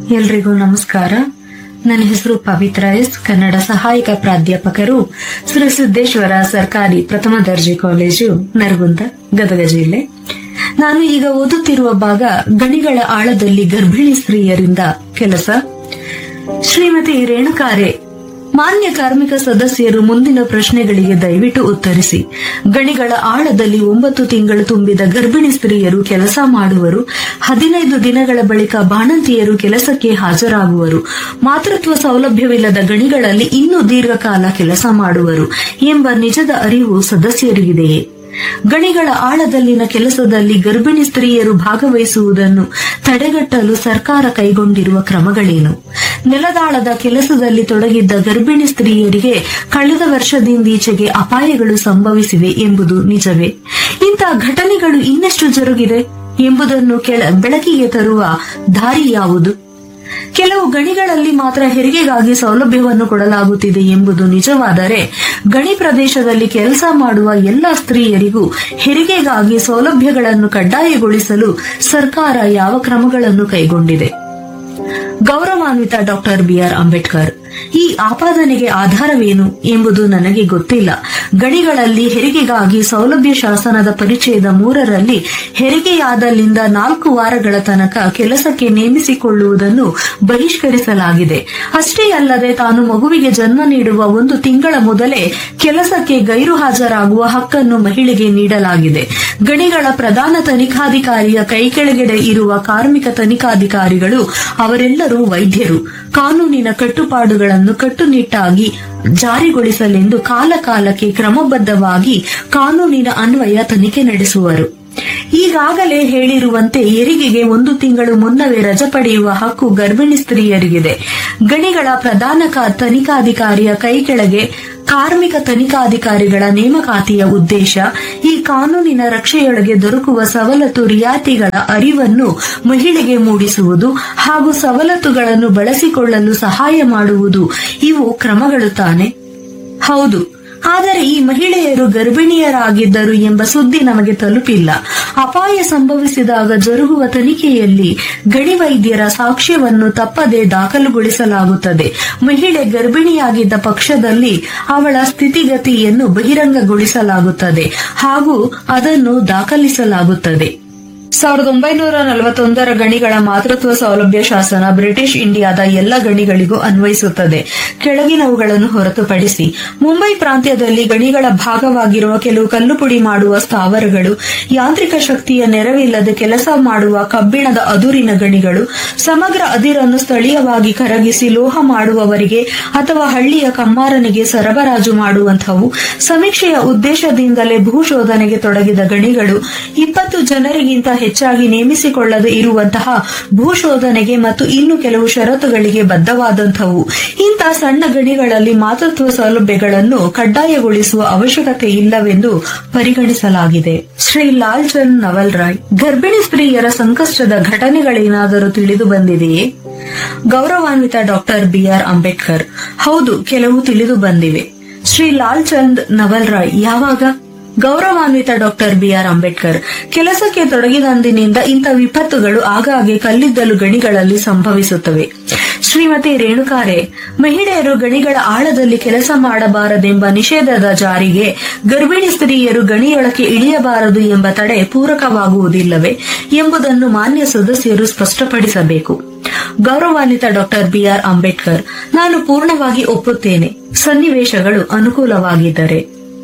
ಎಲ್ರಿಗೂ ನಮಸ್ಕಾರ ನನ್ನ ಹೆಸರು ಪವಿತ್ರ ಎಸ್ ಕನ್ನಡ ಸಹಾಯಕ ಪ್ರಾಧ್ಯಾಪಕರು ಶ್ರೀ ಸಿದ್ದೇಶ್ವರ ಸರ್ಕಾರಿ ಪ್ರಥಮ ದರ್ಜೆ ಕಾಲೇಜು ನರಗುಂದ ಗದಗ ಜಿಲ್ಲೆ ನಾನು ಈಗ ಓದುತ್ತಿರುವ ಭಾಗ ಗಣಿಗಳ ಆಳದಲ್ಲಿ ಗರ್ಭಿಣಿ ಸ್ತ್ರೀಯರಿಂದ ಕೆಲಸ ಶ್ರೀಮತಿ ರೇಣುಕಾರೆ ಮಾನ್ಯ ಕಾರ್ಮಿಕ ಸದಸ್ಯರು ಮುಂದಿನ ಪ್ರಶ್ನೆಗಳಿಗೆ ದಯವಿಟ್ಟು ಉತ್ತರಿಸಿ ಗಣಿಗಳ ಆಳದಲ್ಲಿ ಒಂಬತ್ತು ತಿಂಗಳು ತುಂಬಿದ ಗರ್ಭಿಣಿ ಸ್ತ್ರೀಯರು ಕೆಲಸ ಮಾಡುವರು ಹದಿನೈದು ದಿನಗಳ ಬಳಿಕ ಬಾಣಂತಿಯರು ಕೆಲಸಕ್ಕೆ ಹಾಜರಾಗುವರು ಮಾತೃತ್ವ ಸೌಲಭ್ಯವಿಲ್ಲದ ಗಣಿಗಳಲ್ಲಿ ಇನ್ನೂ ದೀರ್ಘಕಾಲ ಕೆಲಸ ಮಾಡುವರು ಎಂಬ ನಿಜದ ಅರಿವು ಸದಸ್ಯರಿಗಿದೆಯೇ ಗಣಿಗಳ ಆಳದಲ್ಲಿನ ಕೆಲಸದಲ್ಲಿ ಗರ್ಭಿಣಿ ಸ್ತ್ರೀಯರು ಭಾಗವಹಿಸುವುದನ್ನು ತಡೆಗಟ್ಟಲು ಸರ್ಕಾರ ಕೈಗೊಂಡಿರುವ ಕ್ರಮಗಳೇನು ನೆಲದಾಳದ ಕೆಲಸದಲ್ಲಿ ತೊಡಗಿದ್ದ ಗರ್ಭಿಣಿ ಸ್ತ್ರೀಯರಿಗೆ ಕಳೆದ ವರ್ಷದಿಂದೀಚೆಗೆ ಅಪಾಯಗಳು ಸಂಭವಿಸಿವೆ ಎಂಬುದು ನಿಜವೇ ಇಂಥ ಘಟನೆಗಳು ಇನ್ನೆಷ್ಟು ಜರುಗಿದೆ ಎಂಬುದನ್ನು ಕೆಳ ಬೆಳಕಿಗೆ ತರುವ ದಾರಿ ಯಾವುದು ಕೆಲವು ಗಣಿಗಳಲ್ಲಿ ಮಾತ್ರ ಹೆರಿಗೆಗಾಗಿ ಸೌಲಭ್ಯವನ್ನು ಕೊಡಲಾಗುತ್ತಿದೆ ಎಂಬುದು ನಿಜವಾದರೆ ಗಣಿ ಪ್ರದೇಶದಲ್ಲಿ ಕೆಲಸ ಮಾಡುವ ಎಲ್ಲ ಸ್ತ್ರೀಯರಿಗೂ ಹೆರಿಗೆಗಾಗಿ ಸೌಲಭ್ಯಗಳನ್ನು ಕಡ್ಡಾಯಗೊಳಿಸಲು ಸರ್ಕಾರ ಯಾವ ಕ್ರಮಗಳನ್ನು ಕೈಗೊಂಡಿದೆ ಗೌರವಾನ್ವಿತ ಡಾಕ್ಟರ್ ಬಿಆರ್ ಅಂಬೇಡ್ಕರ್ ಈ ಆಪಾದನೆಗೆ ಆಧಾರವೇನು ಎಂಬುದು ನನಗೆ ಗೊತ್ತಿಲ್ಲ ಗಣಿಗಳಲ್ಲಿ ಹೆರಿಗೆಗಾಗಿ ಸೌಲಭ್ಯ ಶಾಸನದ ಪರಿಚಯದ ಮೂರರಲ್ಲಿ ಹೆರಿಗೆಯಾದಲ್ಲಿಂದ ನಾಲ್ಕು ವಾರಗಳ ತನಕ ಕೆಲಸಕ್ಕೆ ನೇಮಿಸಿಕೊಳ್ಳುವುದನ್ನು ಬಹಿಷ್ಕರಿಸಲಾಗಿದೆ ಅಷ್ಟೇ ಅಲ್ಲದೆ ತಾನು ಮಗುವಿಗೆ ಜನ್ಮ ನೀಡುವ ಒಂದು ತಿಂಗಳ ಮೊದಲೇ ಕೆಲಸಕ್ಕೆ ಗೈರು ಹಾಜರಾಗುವ ಹಕ್ಕನ್ನು ಮಹಿಳೆಗೆ ನೀಡಲಾಗಿದೆ ಗಣಿಗಳ ಪ್ರಧಾನ ತನಿಖಾಧಿಕಾರಿಯ ಕೈಕೆಳಗಡೆ ಇರುವ ಕಾರ್ಮಿಕ ತನಿಖಾಧಿಕಾರಿಗಳು ಅವರೆಲ್ಲರೂ ವೈದ್ಯರು ಕಾನೂನಿನ ಕಟ್ಟುಪಾಡುಗಳನ್ನು ಕಟ್ಟುನಿಟ್ಟಾಗಿ ಜಾರಿಗೊಳಿಸಲೆಂದು ಕಾಲಕಾಲಕ್ಕೆ ಕ್ರಮಬದ್ಧವಾಗಿ ಕಾನೂನಿನ ಅನ್ವಯ ತನಿಖೆ ನಡೆಸುವರು ಈಗಾಗಲೇ ಹೇಳಿರುವಂತೆ ಹೆರಿಗೆಗೆ ಒಂದು ತಿಂಗಳು ಮುನ್ನವೇ ರಜೆ ಪಡೆಯುವ ಹಕ್ಕು ಗರ್ಭಿಣಿ ಸ್ತ್ರೀಯರಿಗಿದೆ ಗಣಿಗಳ ಪ್ರಧಾನ ಕ- ತನಿಖಾಧಿಕಾರಿಯ ಕೈಕೆಳಗೆ ಕಾರ್ಮಿಕ ತನಿಖಾಧಿಕಾರಿಗಳ ನೇಮಕಾತಿಯ ಉದ್ದೇಶ ಈ ಕಾನೂನಿನ ರಕ್ಷೆಯೊಳಗೆ ದೊರಕುವ ಸವಲತ್ತು ರಿಯಾಯಿತಿಗಳ ಅರಿವನ್ನು ಮಹಿಳೆಗೆ ಮೂಡಿಸುವುದು ಹಾಗೂ ಸವಲತ್ತುಗಳನ್ನು ಬಳಸಿಕೊಳ್ಳಲು ಸಹಾಯ ಮಾಡುವುದು ಇವು ಕ್ರಮಗಳು ತಾನೆ ಹೌದು ಆದರೆ ಈ ಮಹಿಳೆಯರು ಗರ್ಭಿಣಿಯರಾಗಿದ್ದರು ಎಂಬ ಸುದ್ದಿ ನಮಗೆ ತಲುಪಿಲ್ಲ ಅಪಾಯ ಸಂಭವಿಸಿದಾಗ ಜರುಗುವ ತನಿಖೆಯಲ್ಲಿ ಗಣಿ ವೈದ್ಯರ ಸಾಕ್ಷ್ಯವನ್ನು ತಪ್ಪದೆ ದಾಖಲುಗೊಳಿಸಲಾಗುತ್ತದೆ ಮಹಿಳೆ ಗರ್ಭಿಣಿಯಾಗಿದ್ದ ಪಕ್ಷದಲ್ಲಿ ಅವಳ ಸ್ಥಿತಿಗತಿಯನ್ನು ಬಹಿರಂಗಗೊಳಿಸಲಾಗುತ್ತದೆ ಹಾಗೂ ಅದನ್ನು ದಾಖಲಿಸಲಾಗುತ್ತದೆ ಸಾವಿರದ ಒಂಬೈನೂರ ನಲವತ್ತೊಂದರ ಗಣಿಗಳ ಮಾತೃತ್ವ ಸೌಲಭ್ಯ ಶಾಸನ ಬ್ರಿಟಿಷ್ ಇಂಡಿಯಾದ ಎಲ್ಲ ಗಣಿಗಳಿಗೂ ಅನ್ವಯಿಸುತ್ತದೆ ಕೆಳಗಿನವುಗಳನ್ನು ಹೊರತುಪಡಿಸಿ ಮುಂಬೈ ಪ್ರಾಂತ್ಯದಲ್ಲಿ ಗಣಿಗಳ ಭಾಗವಾಗಿರುವ ಕೆಲವು ಕಲ್ಲುಪುಡಿ ಮಾಡುವ ಸ್ಥಾವರಗಳು ಯಾಂತ್ರಿಕ ಶಕ್ತಿಯ ನೆರವಿಲ್ಲದೆ ಕೆಲಸ ಮಾಡುವ ಕಬ್ಬಿಣದ ಅದುರಿನ ಗಣಿಗಳು ಸಮಗ್ರ ಅದಿರನ್ನು ಸ್ಥಳೀಯವಾಗಿ ಕರಗಿಸಿ ಲೋಹ ಮಾಡುವವರಿಗೆ ಅಥವಾ ಹಳ್ಳಿಯ ಕಮ್ಮಾರನಿಗೆ ಸರಬರಾಜು ಮಾಡುವಂಥವು ಸಮೀಕ್ಷೆಯ ಉದ್ದೇಶದಿಂದಲೇ ಭೂಶೋಧನೆಗೆ ತೊಡಗಿದ ಗಣಿಗಳು ಇಪ್ಪತ್ತು ಜನರಿಗಿಂತ ಹೆಚ್ಚಾಗಿ ನೇಮಿಸಿಕೊಳ್ಳದೆ ಇರುವಂತಹ ಭೂಶೋಧನೆಗೆ ಮತ್ತು ಇನ್ನು ಕೆಲವು ಷರತ್ತುಗಳಿಗೆ ಬದ್ಧವಾದಂಥವು ಇಂಥ ಸಣ್ಣ ಗಣಿಗಳಲ್ಲಿ ಮಾತೃತ್ವ ಸೌಲಭ್ಯಗಳನ್ನು ಕಡ್ಡಾಯಗೊಳಿಸುವ ಅವಶ್ಯಕತೆ ಇಲ್ಲವೆಂದು ಪರಿಗಣಿಸಲಾಗಿದೆ ಶ್ರೀ ಲಾಲ್ ಚಂದ್ ನವಲ್ ರಾಯ್ ಗರ್ಭಿಣಿ ಸ್ತ್ರೀಯರ ಸಂಕಷ್ಟದ ಘಟನೆಗಳೇನಾದರೂ ತಿಳಿದು ಬಂದಿದೆಯೇ ಗೌರವಾನ್ವಿತ ಡಾಕ್ಟರ್ ಬಿಆರ್ ಅಂಬೇಡ್ಕರ್ ಹೌದು ಕೆಲವು ತಿಳಿದು ಬಂದಿವೆ ಶ್ರೀ ಲಾಲ್ ಚಂದ್ ನವಲ್ ರಾಯ್ ಯಾವಾಗ ಗೌರವಾನ್ವಿತ ಡಾಕ್ಟರ್ ಬಿಆರ್ ಅಂಬೇಡ್ಕರ್ ಕೆಲಸಕ್ಕೆ ತೊಡಗಿದಂದಿನಿಂದ ಇಂಥ ವಿಪತ್ತುಗಳು ಆಗಾಗ್ಗೆ ಕಲ್ಲಿದ್ದಲು ಗಣಿಗಳಲ್ಲಿ ಸಂಭವಿಸುತ್ತವೆ ಶ್ರೀಮತಿ ರೇಣುಕಾರೆ ಮಹಿಳೆಯರು ಗಣಿಗಳ ಆಳದಲ್ಲಿ ಕೆಲಸ ಮಾಡಬಾರದೆಂಬ ನಿಷೇಧದ ಜಾರಿಗೆ ಗರ್ಭಿಣಿ ಸ್ತ್ರೀಯರು ಗಣಿಯೊಳಕ್ಕೆ ಇಳಿಯಬಾರದು ಎಂಬ ತಡೆ ಪೂರಕವಾಗುವುದಿಲ್ಲವೇ ಎಂಬುದನ್ನು ಮಾನ್ಯ ಸದಸ್ಯರು ಸ್ಪಷ್ಟಪಡಿಸಬೇಕು ಗೌರವಾನ್ವಿತ ಡಾಕ್ಟರ್ ಬಿಆರ್ ಅಂಬೇಡ್ಕರ್ ನಾನು ಪೂರ್ಣವಾಗಿ ಒಪ್ಪುತ್ತೇನೆ ಸನ್ನಿವೇಶಗಳು ಅನುಕೂಲವಾಗಿದ್ದರೆ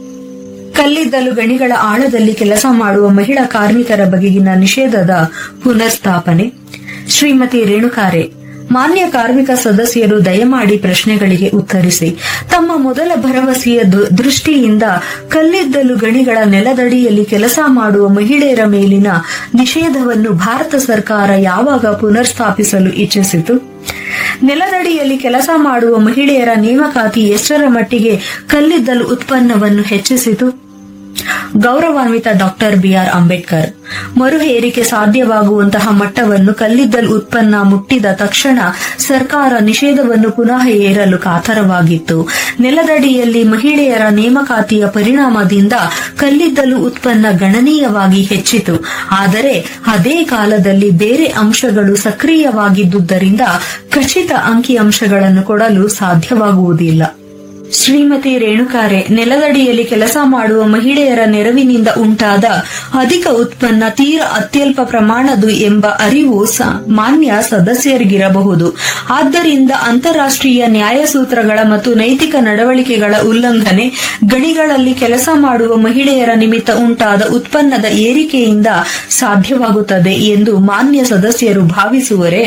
ಕಲ್ಲಿದ್ದಲು ಗಣಿಗಳ ಆಳದಲ್ಲಿ ಕೆಲಸ ಮಾಡುವ ಮಹಿಳಾ ಕಾರ್ಮಿಕರ ಬಗೆಗಿನ ನಿಷೇಧದ ಪುನರ್ಸ್ಥಾಪನೆ ಶ್ರೀಮತಿ ರೇಣುಕಾರೆ ಮಾನ್ಯ ಕಾರ್ಮಿಕ ಸದಸ್ಯರು ದಯಮಾಡಿ ಪ್ರಶ್ನೆಗಳಿಗೆ ಉತ್ತರಿಸಿ ತಮ್ಮ ಮೊದಲ ಭರವಸೆಯ ದು- ದೃಷ್ಟಿಯಿಂದ ಕಲ್ಲಿದ್ದಲು ಗಣಿಗಳ ನೆಲದಡಿಯಲ್ಲಿ ಕೆಲಸ ಮಾಡುವ ಮಹಿಳೆಯರ ಮೇಲಿನ ನಿಷೇಧವನ್ನು ಭಾರತ ಸರ್ಕಾರ ಯಾವಾಗ ಪುನರ್ಸ್ಥಾಪಿಸಲು ಇಚ್ಛಿಸಿತು ನೆಲದಡಿಯಲ್ಲಿ ಕೆಲಸ ಮಾಡುವ ಮಹಿಳೆಯರ ನೇಮಕಾತಿ ಎಷ್ಟರ ಮಟ್ಟಿಗೆ ಕಲ್ಲಿದ್ದಲು ಉತ್ಪನ್ನವನ್ನು ಹೆಚ್ಚಿಸಿತು ಗೌರವಾನ್ವಿತ ಡಾಕ್ಟರ್ ಬಿಆರ್ ಅಂಬೇಡ್ಕರ್ ಮರು ಹೇರಿಕೆ ಸಾಧ್ಯವಾಗುವಂತಹ ಮಟ್ಟವನ್ನು ಕಲ್ಲಿದ್ದಲು ಉತ್ಪನ್ನ ಮುಟ್ಟಿದ ತಕ್ಷಣ ಸರ್ಕಾರ ನಿಷೇಧವನ್ನು ಪುನಃ ಏರಲು ಕಾತರವಾಗಿತ್ತು ನೆಲದಡಿಯಲ್ಲಿ ಮಹಿಳೆಯರ ನೇಮಕಾತಿಯ ಪರಿಣಾಮದಿಂದ ಕಲ್ಲಿದ್ದಲು ಉತ್ಪನ್ನ ಗಣನೀಯವಾಗಿ ಹೆಚ್ಚಿತು ಆದರೆ ಅದೇ ಕಾಲದಲ್ಲಿ ಬೇರೆ ಅಂಶಗಳು ಸಕ್ರಿಯವಾಗಿದ್ದುದರಿಂದ ಖಚಿತ ಅಂಕಿಅಂಶಗಳನ್ನು ಕೊಡಲು ಸಾಧ್ಯವಾಗುವುದಿಲ್ಲ ಶ್ರೀಮತಿ ರೇಣುಕಾರೆ ನೆಲದಡಿಯಲ್ಲಿ ಕೆಲಸ ಮಾಡುವ ಮಹಿಳೆಯರ ನೆರವಿನಿಂದ ಉಂಟಾದ ಅಧಿಕ ಉತ್ಪನ್ನ ತೀರ ಅತ್ಯಲ್ಪ ಪ್ರಮಾಣದು ಎಂಬ ಅರಿವು ಸ- ಮಾನ್ಯ ಸದಸ್ಯರಿಗಿರಬಹುದು ಆದ್ದರಿಂದ ಅಂತಾರಾಷ್ಟ್ರೀಯ ನ್ಯಾಯಸೂತ್ರಗಳ ಮತ್ತು ನೈತಿಕ ನಡವಳಿಕೆಗಳ ಉಲ್ಲಂಘನೆ ಗಣಿಗಳಲ್ಲಿ ಕೆಲಸ ಮಾಡುವ ಮಹಿಳೆಯರ ನಿಮಿತ್ತ ಉಂಟಾದ ಉತ್ಪನ್ನದ ಏರಿಕೆಯಿಂದ ಸಾಧ್ಯವಾಗುತ್ತದೆ ಎಂದು ಮಾನ್ಯ ಸದಸ್ಯರು ಭಾವಿಸುವರೇ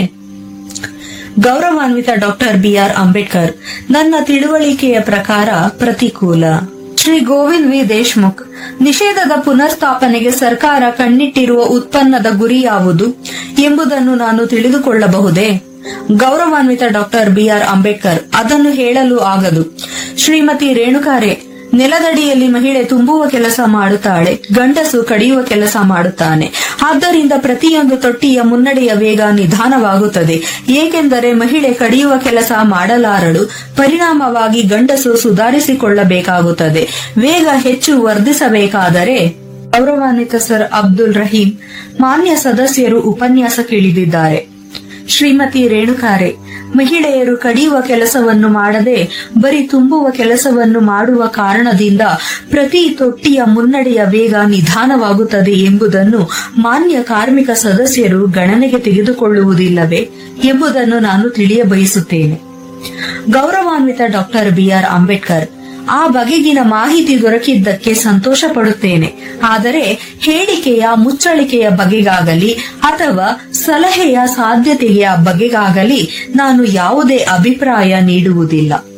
ಗೌರವಾನ್ವಿತ ಡಾಕ್ಟರ್ ಬಿಆರ್ ಅಂಬೇಡ್ಕರ್ ನನ್ನ ತಿಳುವಳಿಕೆಯ ಪ್ರಕಾರ ಪ್ರತಿಕೂಲ ಶ್ರೀ ಗೋವಿಂದ್ ವಿ ದೇಶ್ಮುಖ್ ನಿಷೇಧದ ಪುನರ್ಸ್ಥಾಪನೆಗೆ ಸರ್ಕಾರ ಕಣ್ಣಿಟ್ಟಿರುವ ಉತ್ಪನ್ನದ ಗುರಿ ಯಾವುದು ಎಂಬುದನ್ನು ನಾನು ತಿಳಿದುಕೊಳ್ಳಬಹುದೇ ಗೌರವಾನ್ವಿತ ಡಾಕ್ಟರ್ ಬಿಆರ್ ಅಂಬೇಡ್ಕರ್ ಅದನ್ನು ಹೇಳಲು ಆಗದು ಶ್ರೀಮತಿ ರೇಣುಕಾರೆ ನೆಲದಡಿಯಲ್ಲಿ ಮಹಿಳೆ ತುಂಬುವ ಕೆಲಸ ಮಾಡುತ್ತಾಳೆ ಗಂಡಸು ಕಡಿಯುವ ಕೆಲಸ ಮಾಡುತ್ತಾನೆ ಆದ್ದರಿಂದ ಪ್ರತಿಯೊಂದು ತೊಟ್ಟಿಯ ಮುನ್ನಡೆಯ ವೇಗ ನಿಧಾನವಾಗುತ್ತದೆ ಏಕೆಂದರೆ ಮಹಿಳೆ ಕಡಿಯುವ ಕೆಲಸ ಮಾಡಲಾರಳು ಪರಿಣಾಮವಾಗಿ ಗಂಡಸು ಸುಧಾರಿಸಿಕೊಳ್ಳಬೇಕಾಗುತ್ತದೆ ವೇಗ ಹೆಚ್ಚು ವರ್ಧಿಸಬೇಕಾದರೆ ಗೌರವಾನ್ವಿತ ಸರ್ ಅಬ್ದುಲ್ ರಹೀಂ ಮಾನ್ಯ ಸದಸ್ಯರು ಉಪನ್ಯಾಸ ಕೇಳಿದಿದ್ದಾರೆ ಶ್ರೀಮತಿ ರೇಣುಕಾರೆ ಮಹಿಳೆಯರು ಕಡಿಯುವ ಕೆಲಸವನ್ನು ಮಾಡದೆ ಬರೀ ತುಂಬುವ ಕೆಲಸವನ್ನು ಮಾಡುವ ಕಾರಣದಿಂದ ಪ್ರತಿ ತೊಟ್ಟಿಯ ಮುನ್ನಡೆಯ ವೇಗ ನಿಧಾನವಾಗುತ್ತದೆ ಎಂಬುದನ್ನು ಮಾನ್ಯ ಕಾರ್ಮಿಕ ಸದಸ್ಯರು ಗಣನೆಗೆ ತೆಗೆದುಕೊಳ್ಳುವುದಿಲ್ಲವೇ ಎಂಬುದನ್ನು ನಾನು ತಿಳಿಯಬಯಸುತ್ತೇನೆ ಗೌರವಾನ್ವಿತ ಡಾಕ್ಟರ್ ಬಿಆರ್ ಅಂಬೇಡ್ಕರ್ ಆ ಬಗೆಗಿನ ಮಾಹಿತಿ ದೊರಕಿದ್ದಕ್ಕೆ ಸಂತೋಷ ಪಡುತ್ತೇನೆ ಆದರೆ ಹೇಳಿಕೆಯ ಮುಚ್ಚಳಿಕೆಯ ಬಗೆಗಾಗಲಿ ಅಥವಾ ಸಲಹೆಯ ಸಾಧ್ಯತೆಯ ಬಗೆಗಾಗಲಿ ನಾನು ಯಾವುದೇ ಅಭಿಪ್ರಾಯ ನೀಡುವುದಿಲ್ಲ